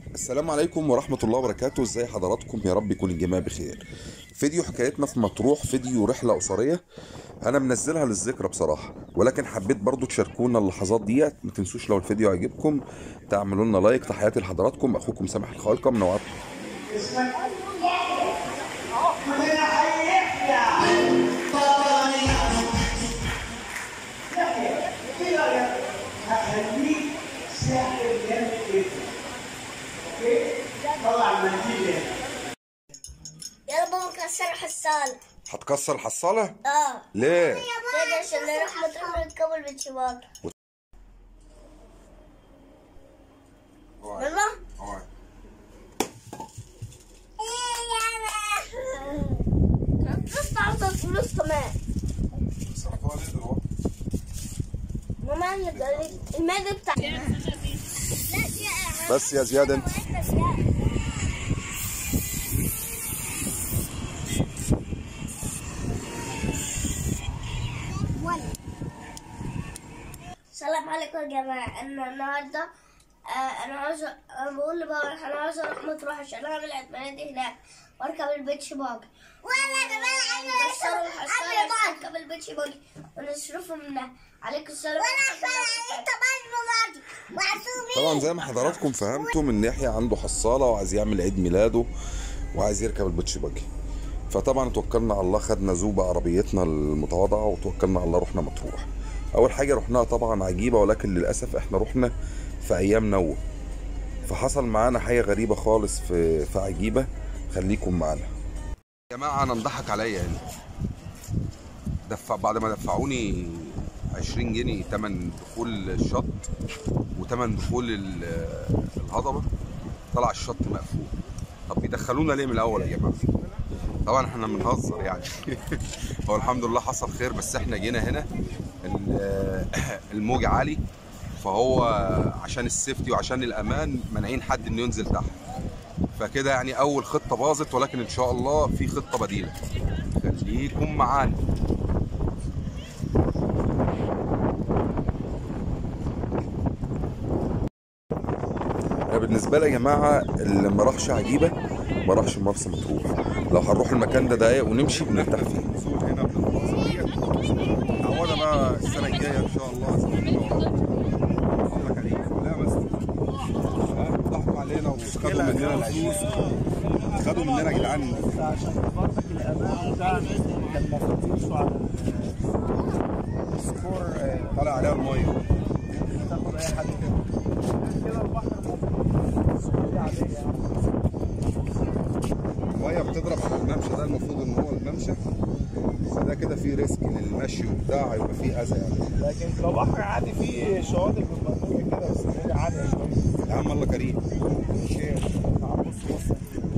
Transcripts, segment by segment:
السلام عليكم ورحمة الله وبركاته ازاي حضراتكم يا رب يكون الجميع بخير فيديو حكايتنا في مطروح فيديو رحلة أسرية أنا منزلها للذكرى بصراحة ولكن حبيت برضو تشاركونا اللحظات ديت ما تنسوش لو الفيديو عجبكم تعملوا لنا لايك تحياتي لحضراتكم أخوكم سامح الخالقة من نوعات هخليك ساحر جامد جدا اوكي طلع المنديل ده يلا بابا كسر حصان هتكسر الحصالة؟ اه ليه؟ كده عشان نروح مطروح نركب بالشباك يلا نص عرض فلوس كمان ماما اللي قالت المادة بتاع بس يا زياد انت السلام عليكم يا جماعة أنا النهاردة آه أنا عاوز أنا بقول لبابا أنا عاوز أروح مطروح عشان أعمل عيد ميلادي هناك وأركب البيتش باجي وأنا كمان نكسروا الحصان عشان أركب البيتش باجي ونصرفه من عليك السلام وأنا طبعا زي ما حضراتكم فهمتم ان يحيى عنده حصاله وعايز يعمل عيد ميلاده وعايز يركب البوتش باجي فطبعا توكلنا على الله خدنا زوبة عربيتنا المتواضعة وتوكلنا على الله رحنا مطروح أول حاجة رحناها طبعا عجيبة ولكن للأسف احنا رحنا في أيام نوة فحصل معانا حاجة غريبة خالص في في عجيبة خليكم معانا يا جماعة أنا انضحك عليا هنا دفع بعد ما دفعوني 20 جنيه تمن دخول الشط وتمن دخول ال- الهضبه طلع الشط مقفول طب بيدخلونا ليه من الاول يا جماعه طبعا احنا بنهزر يعني هو الحمد لله حصل خير بس احنا جينا هنا ال- الموج عالي فهو عشان السيفتي وعشان الامان مانعين حد انه ينزل تحت فكده يعني اول خطه باظت ولكن ان شاء الله في خطه بديله خليكم معانا انا بالنسبه لي يا جماعه اللي ما راحش عجيبه ما راحش مرسى مطروح لو هنروح المكان ده دقايق ونمشي بنرتاح فيه نزول هنا عوضنا بقى السنه الجايه ان شاء الله الله كريم لا بس ضحكوا علينا وخدوا مننا الفلوس خدوا مننا يا جدعان عشان برضك الامان بتاعنا كان المفروض يمشوا على السكور آه، طالع عليها الميه تاخد اي حد كده كده البحر المفروض سكور عاديه يعني الميه بتضرب على الممشى ده المفروض ان هو الممشى ده كده فيه ريسك للمشي وبتاع هيبقى فيه اذى يعني لكن لو بحر عادي فيه شواطئ بالميه كده بس الموجة عاليه شويه يا عم الله كريم شير تعال بص بص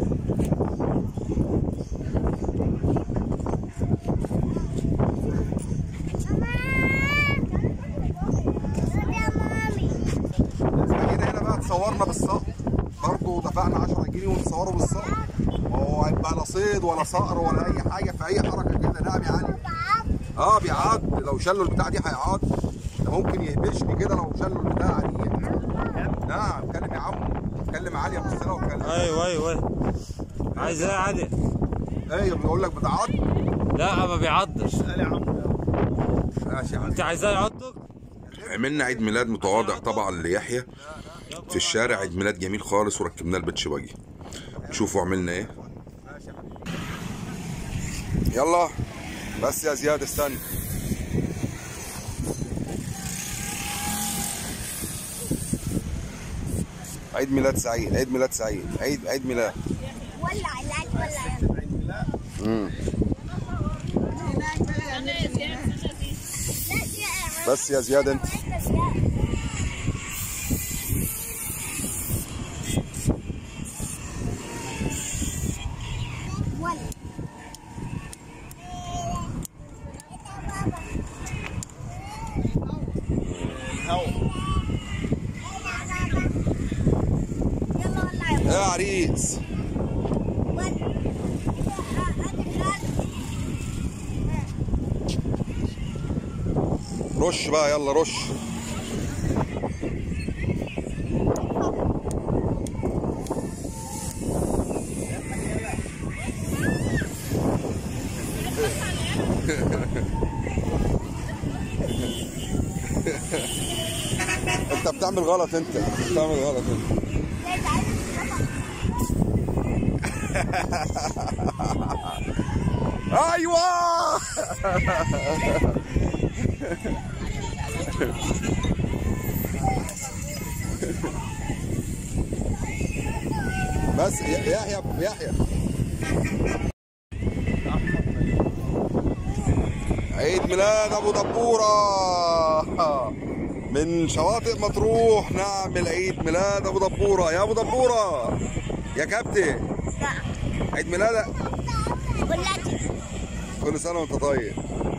جينا هنا بقى تصورنا بالصقر برضه دفعنا 10 جنيه ونصوره بالصقر هو هيبقى لا صيد ولا صقر ولا اي حاجه في اي حركه كده نعم يا علي اه بيعض لو شالوا البتاع دي هيعض ده ممكن يهبشني كده لو شالوا البتاع دي نعم اتكلم يا عم اتكلم علي يا بص لها واتكلم ايوه ايوه ايوه عايز ايه عادي ايوه بيقول لك بتعض لا ما بيعضش ماشي يا عم انت عايزاه يعضك عملنا عيد ميلاد متواضع طبعا ليحيى في الشارع عيد ميلاد جميل خالص وركبناه البيتش باجي شوفوا عملنا ايه يلا بس يا زياد استنى عيد ميلاد سعيد عيد ميلاد سعيد عيد عيد ميلاد ولع لا ولع مم. بس يا زياد انت يا عريس رش بقى يلا رش بتعمل غلط انت بتعمل غلط انت ايوه بس يا- يحيى يحيى عيد ميلاد ابو دبوره من شواطئ مطروح نعمل عيد ميلاد ابو دبوره يا ابو دبوره يا كابتن عيد ميلادك كل سنه وانت طيب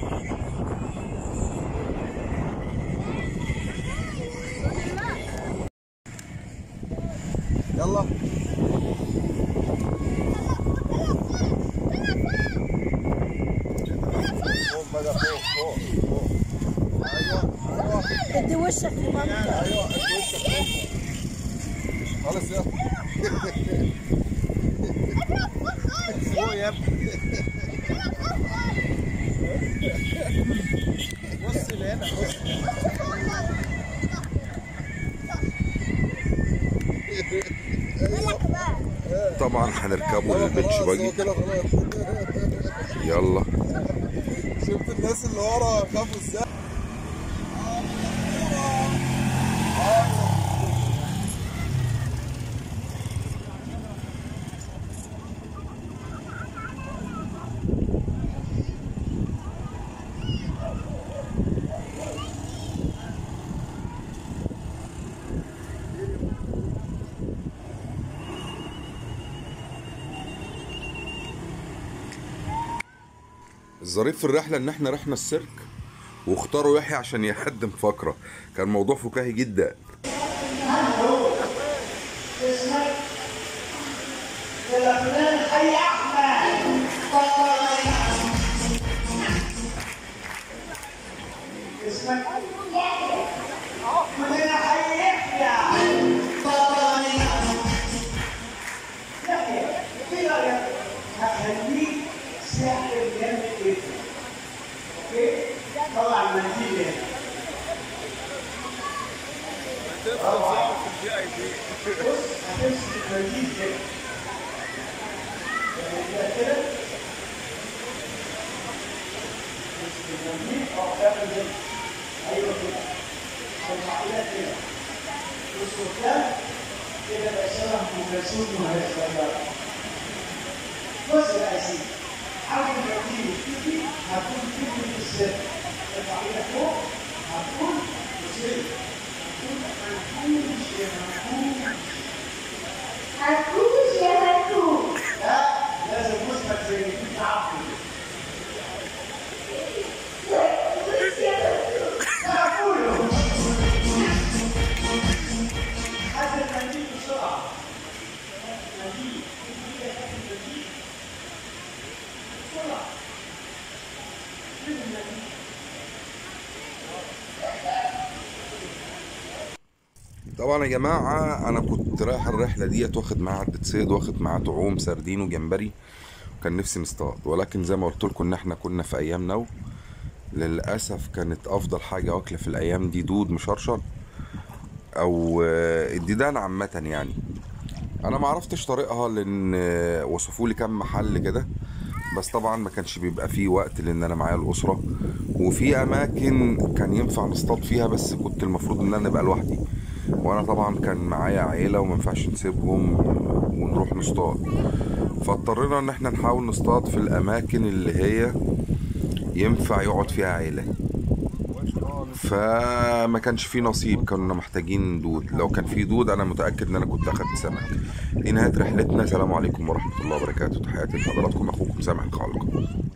يلا فوق بقى فوق فوق فوق ايوه ايوه ادي وشك لمامتك ايوه انت وشك فوق خلاص يلا فوق يا ابني بص لهنا بص طبعا هنركبه للبيتش باجي كده خلاص يلا شفت الناس اللي ورا خافوا ازاي الظريف في الرحله ان احنا رحنا السيرك واختاروا يحيى عشان يقدم فقره كان موضوع فكاهي جدا هخليك ساحر جامد جدا اوكي طلع المنديل هنا بص هتمسك المنديل كده يعني كده تمسك المنديل او تعمل كده ايوه كده ترفع ايدك كده بص قدام كده بقى شبه ام كلثوم وهي صغيره بص بقى يا سيدي حاول تجيب تيجي هتكون تجيب في السر ارفع ايدك فوق هتكون بصير هتكون منكوش يا منكوش هتكوش يا هتكوش لا لازم وسطك زي ما كنت عبد هتكوش يا هتكوش لا قوله حد المنديل بسرعه منديل ايدك تحت المنديل بسرعه جيب المنديل طبعا يا جماعه انا كنت رايح الرحله ديت واخد معاه عده صيد واخد معاه طعوم سردين وجمبري وكان نفسي نصطاد ولكن زي ما قلت لكم ان احنا كنا في ايام نو للاسف كانت افضل حاجه واكله في الايام دي دود مشرشر او آه، الديدان عامه يعني انا ما عرفتش طريقها لان آه، وصفوا لي كام محل كده بس طبعا ما كانش بيبقى فيه وقت لان انا معايا الاسره وفي اماكن كان ينفع نصطاد فيها بس كنت المفروض ان انا ابقى لوحدي وانا طبعا كان معايا عيله وما ينفعش نسيبهم ونروح نصطاد فاضطرينا ان احنا نحاول نصطاد في الاماكن اللي هي ينفع يقعد فيها عيله فما كانش في نصيب كنا محتاجين دود لو كان في دود انا متاكد ان انا كنت اخدت سمك دي نهايه رحلتنا سلام عليكم ورحمه الله وبركاته تحياتي لحضراتكم اخوكم سامح الخالق